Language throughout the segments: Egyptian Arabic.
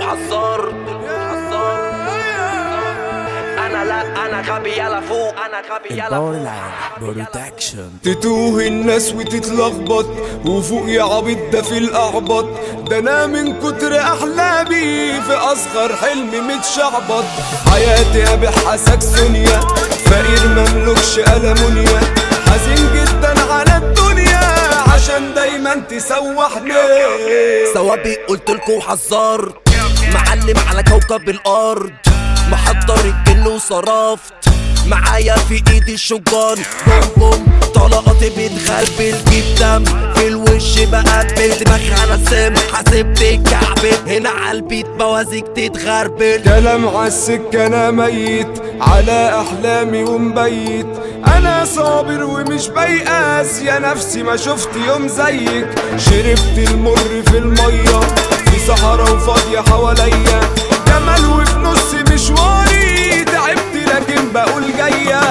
حذرت حذرت انا لا انا غبي يلا فوق انا غبي يلا الباور فوق العام برودكشن تتوه الناس وتتلخبط وفوق يا عبيط ده في الاعبط ده انا من كتر احلامي في اصغر حلم متشعبط حياتي ابيعها ساكسونيا فقير مملكش المونيا حزين جدا على الدنيا عشان دايما تسوحني ثوابي قلت لكم وحذرت معلم على كوكب الارض محضر الجن وصرفت معايا في ايدي الشجان بوم بوم طلقاتي بتغربل جيب دم في الوش بقبل دماغي على سم حاسب الكعب هنا عالبيت بوازيك تتغربل كلام عالسكة انا ميت على احلامي ومبيت انا صابر ومش بيأس يا نفسي ما شفت يوم زيك شربت المر في المية في صحراء وفاضية حواليا جمال وفي نص مشواري تعبت لكن بقول جاية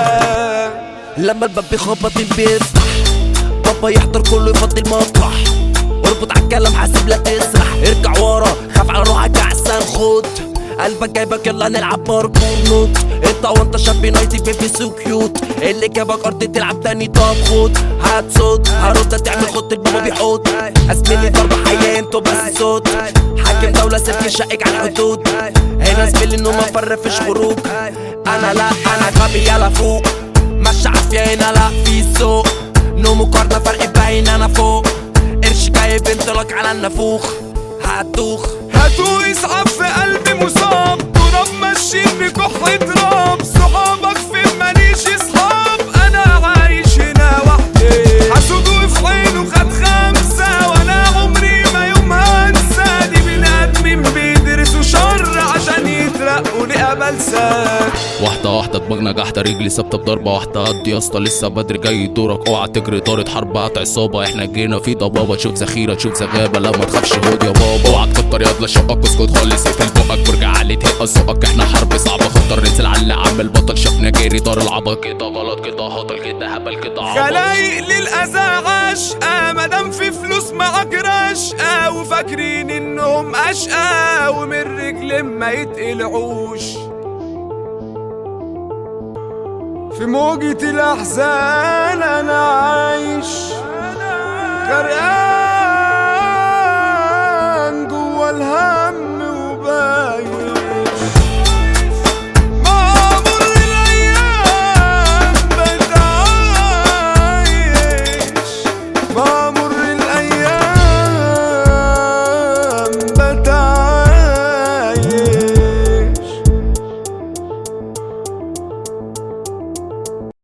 لما الباب بيخبط بيفتح بابا يحضر كله يفضي المطرح اربط على الكلام حاسب لا تسرح ارجع ورا خاف على روحك احسن خد قلبك جايبك يلا نلعب باركور نوت انت وانت شاب نايتي بيبي سو كيوت اللي جابك ارض تلعب تاني طب خد هات صوت هرد تعمل خط البابا بيحط اسمني ضربة حياة انتوا بس صوت حاكم دولة سلك شقك على الحدود هنا زميلي انه ما فرفش خروج انا لا انا غبي يلا فوق مش عافية هنا لا في سوق نو مقارنة فرق باين انا فوق قرش جايب انطلاق على النافوخ هتدوخ هاتوا اسعاف في قلبي مصاب تراب ماشيين بكح تراب صحابك فين ماليش اصحاب انا عايش هنا وحدي حسود في عينه خد خمسة وانا عمري ما يوم هنسى دي بني ادمين بيدرسوا شر عشان يترقوا لأبلسة واحدة واحدة دماغنا جحدة رجلي ثابتة بضربة واحدة قد يا اسطى لسه بدري جاي دورك اوعى تجري طارت حرب قطع عصابة احنا جينا في ضبابة تشوف ذخيرة تشوف زغابة لا ما تخافش خد يا بابا اوعى تكتر ياض لا شقك اسكت خالص اقفل بقك وارجع عليه تهقى ذوقك احنا حرب صعبة خطر نزل على اللي عامل بطل شافنا جاري دار العبط كده غلط كده هطل كده هبل كده عبط خلايق للأذى عشقة مادام في فلوس معاك رشقة وفاكرين انهم اشقى ومن رجل ما يتقلعوش في موجة الأحزان أنا عايش غرقان جوا الهم وبايش